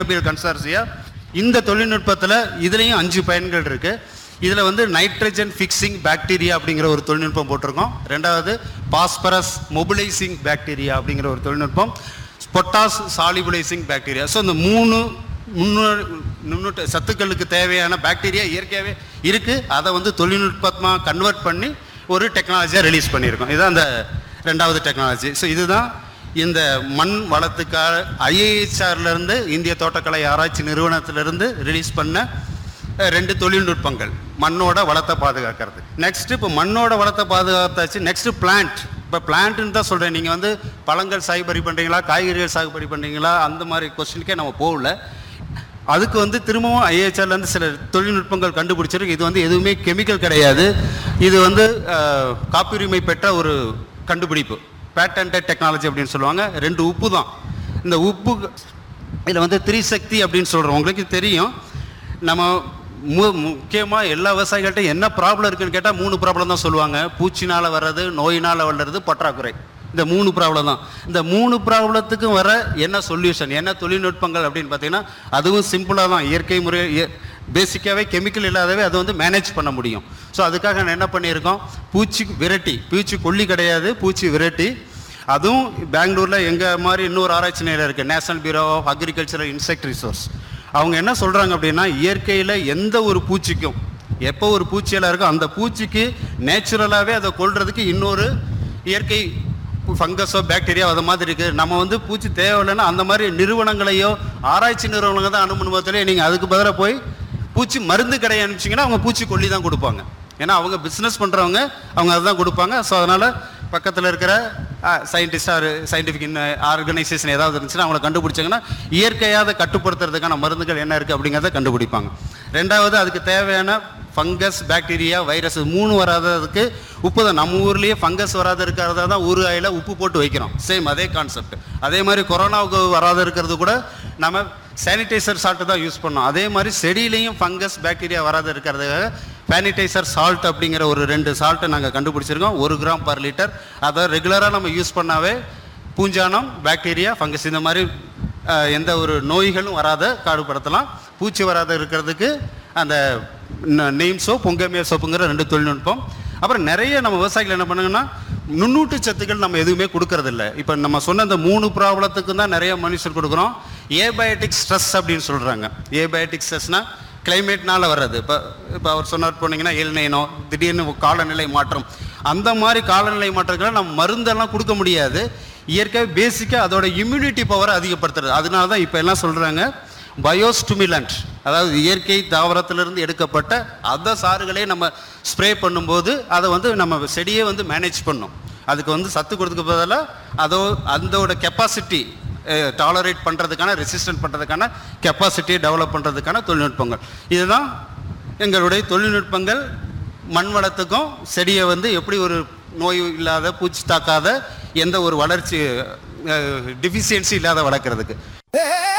கன்சார்சியா இந்த தொழில்நுட்பத்தில் இதுலேயும் அஞ்சு பயன்கள் இருக்கு இதில் வந்து நைட்ரஜன் ஃபிக்ஸிங் பாக்டீரியா அப்படிங்கிற ஒரு தொழில்நுட்பம் போட்டிருக்கோம் ரெண்டாவது பாஸ்பரஸ் மொபிலைசிங் பாக்டீரியா அப்படிங்கிற ஒரு தொழில்நுட்பம் பொட்டாஸ் சாலிபுலைசிங் பாக்டீரியா ஸோ இந்த மூணு முன்னூறு நுண்ணூட்ட சத்துக்களுக்கு தேவையான பாக்டீரியா இயற்கையாகவே இருக்குது அதை வந்து தொழில்நுட்பமாக கன்வெர்ட் பண்ணி ஒரு டெக்னாலஜியாக ரிலீஸ் பண்ணியிருக்கோம் இதுதான் அந்த ரெண்டாவது டெக்னாலஜி ஸோ இதுதான் இந்த மண் வளத்துக்காக ஐஏஹெச்ஆர்லேருந்து இந்திய தோட்டக்கலை ஆராய்ச்சி நிறுவனத்திலிருந்து ரிலீஸ் பண்ண அஹ், ரெண்டு தொழில்நுட்பங்கள் மண்ணோட வளத்தை பாதுகாக்கிறது நெக்ஸ்ட் இப்போ மண்ணோட வளத்தை பாதுகாத்தாச்சு நெக்ஸ்ட் பிளான்ட் இப்போ பிளான்ட்னு தான் சொல்கிறேன் நீங்கள் வந்து பழங்கள் சாகுபடி பண்ணுறீங்களா காய்கறிகள் சாகுபடி பண்ணுறீங்களா அந்த மாதிரி கொஸ்டினுக்கே நம்ம போகல அதுக்கு வந்து திரும்பவும் ஐஏஹெச்ஆர்ல இருந்து சில தொழில்நுட்பங்கள் கண்டுபிடிச்சிருக்கு இது வந்து எதுவுமே கெமிக்கல் கிடையாது இது வந்து அஹ், காப்புரிமை பெற்ற ஒரு கண்டுபிடிப்பு பேட்டன்டட் டெக்னாலஜி அப்படின்னு சொல்லுவாங்க ரெண்டு உப்பு தான் இந்த உப்பு இதில் வந்து திரிசக்தி அப்படின்னு சொல்கிறோம் உங்களுக்கு தெரியும் நம்ம மு முக்கியமாக எல்லா விவசாயிகள்கிட்ட என்ன ப்ராப்ளம் இருக்குன்னு கேட்டால் மூணு ப்ராப்ளம் தான் சொல்லுவாங்க பூச்சினால் வர்றது நோயினால் வர்றது பற்றாக்குறை இந்த மூணு ப்ராப்ளம் தான் இந்த மூணு ப்ராப்ளத்துக்கும் வர என்ன சொல்யூஷன் என்ன தொழில்நுட்பங்கள் அப்படின்னு பார்த்தீங்கன்னா அதுவும் சிம்பிளாக தான் இயற்கை முறை பேசிக்காகவே கெமிக்கல் இல்லாதவே அதை வந்து மேனேஜ் பண்ண முடியும் ஸோ அதுக்காக நான் என்ன பண்ணியிருக்கோம் பூச்சி விரட்டி பூச்சி கொல்லி கிடையாது பூச்சி விரட்டி அதுவும் பெங்களூரில் எங்கள் மாதிரி இன்னொரு ஆராய்ச்சி நிலையம் இருக்குது national bureau of agricultural insect resource அவங்க என்ன சொல்கிறாங்க அப்படின்னா இயற்கையில் எந்த ஒரு பூச்சிக்கும் எப்போ ஒரு பூச்சியெல்லாம் இருக்கோ அந்த பூச்சிக்கு நேச்சுரலாகவே அதை கொல்றதுக்கு இன்னொரு இயற்கை ஃபங்கஸோ பாக்டீரியா அது மாதிரி இருக்குது நம்ம வந்து பூச்சி தேவையில்லைன்னா அந்த மாதிரி நிறுவனங்களையோ ஆராய்ச்சி நிறுவனங்கள் தான் அனுமதிமத்திலே நீங்கள் அதுக்கு பதிலாக போய் பூச்சி மருந்து கடையை அனுப்பிச்சிங்கன்னா அவங்க பூச்சி கொல்லி தான் கொடுப்பாங்க ஏன்னா அவங்க பிஸ்னஸ் பண்ணுறவங்க அவங்க அதுதான் கொடுப்பாங்க ஸோ அதனால் பக்கத்தில் இருக்கிற சயின்டிஸ்டாக சயின்டிஃபிக் ஆர்கனைசேஷன் ஏதாவது இருந்துச்சுன்னா அவங்கள கண்டுபிடிச்சாங்கன்னா இயற்கையாக அதை கட்டுப்படுத்துறதுக்கான மருந்துகள் என்ன இருக்குது அப்படிங்கிறத கண்டுபிடிப்பாங்க ரெண்டாவது அதுக்கு தேவையான ஃபங்கஸ் பாக்டீரியா வைரஸ் மூணு வராததுக்கு உப்பு தான் நம்ம ஊர்லேயே ஃபங்கஸ் வராத இருக்கிறதா தான் ஊறுகாயில் உப்பு போட்டு வைக்கிறோம் சேம் அதே கான்செப்ட் அதே மாதிரி கொரோனாவுக்கு வராத இருக்கிறது கூட நம்ம சானிடைசர் சால்ட்டு தான் யூஸ் பண்ணோம் அதே மாதிரி செடியிலையும் ஃபங்கஸ் பாக்டீரியா வராத இருக்கிறதுக்காக சானிடைசர் சால்ட் அப்படிங்கிற ஒரு ரெண்டு சால்ட்டை நாங்கள் கண்டுபிடிச்சிருக்கோம் ஒரு கிராம் பர் லிட்டர் அதை ரெகுலராக நம்ம யூஸ் பண்ணாவே பூஞ்சானம் பாக்டீரியா ஃபங்கஸ் இந்த மாதிரி அஹ், எந்த ஒரு நோய்களும் வராத காடுபடுத்தலாம் பூச்சி வராத இருக்கிறதுக்கு அந்த நெய்ம் சோப் பொங்கமியா சோப்புங்கிற ரெண்டு தொழில்நுட்பம் அப்புறம் நிறைய நம்ம விவசாயிகள் என்ன பண்ணுங்கன்னா நுண்ணூட்டு சத்துக்கள் நம்ம எதுவுமே கொடுக்கறதில்ல இப்போ நம்ம சொன்ன இந்த மூணு ப்ராப்ளத்துக்கு தான் நிறைய மனுஷர் கொடுக்குறோம் ஏபயோட்டிக் ஸ்ட்ரெஸ் அப்படின்னு சொல்கிறாங்க ஏபயோட்டிக் ஸ்ட்ரெஸ்னால் கிளைமேட்னால வர்றது இப்போ இப்போ அவர் சொன்னார் போனீங்கன்னா எல்நைனோ திடீர்னு காலநிலை மாற்றம் அந்த மாதிரி காலநிலை மாற்றங்களை நம்ம மருந்தெல்லாம் கொடுக்க முடியாது இயற்கை பேசிக்காக அதோட இம்யூனிட்டி பவரை அதிகப்படுத்துறது அதனால தான் இப்போ எல்லாம் சொல்கிறாங்க பயோஸ்டிமுலண்ட் அதாவது இயற்கை தாவரத்திலிருந்து எடுக்கப்பட்ட அந்த சாறுகளே நம்ம ஸ்ப்ரே பண்ணும்போது அதை வந்து நம்ம செடியே வந்து மேனேஜ் பண்ணும் அதுக்கு வந்து சத்து கொடுத்துக்க பதிலாக அதோ அதோட கெப்பாசிட்டி டாலரேட் பண்ணுறதுக்கான ரெசிஸ்டன்ட் பண்ணுறதுக்கான கெப்பாசிட்டியை டெவலப் பண்ணுறதுக்கான தொழில்நுட்பங்கள் இதுதான் எங்களுடைய தொழில்நுட்பங்கள் மண் வளத்துக்கும் செடியை வந்து எப்படி ஒரு நோய் இல்லாத பூச்சி தாக்காத எந்த ஒரு வளர்ச்சி டிஃபிஷியன்சி இல்லாத வளர்க்குறதுக்கு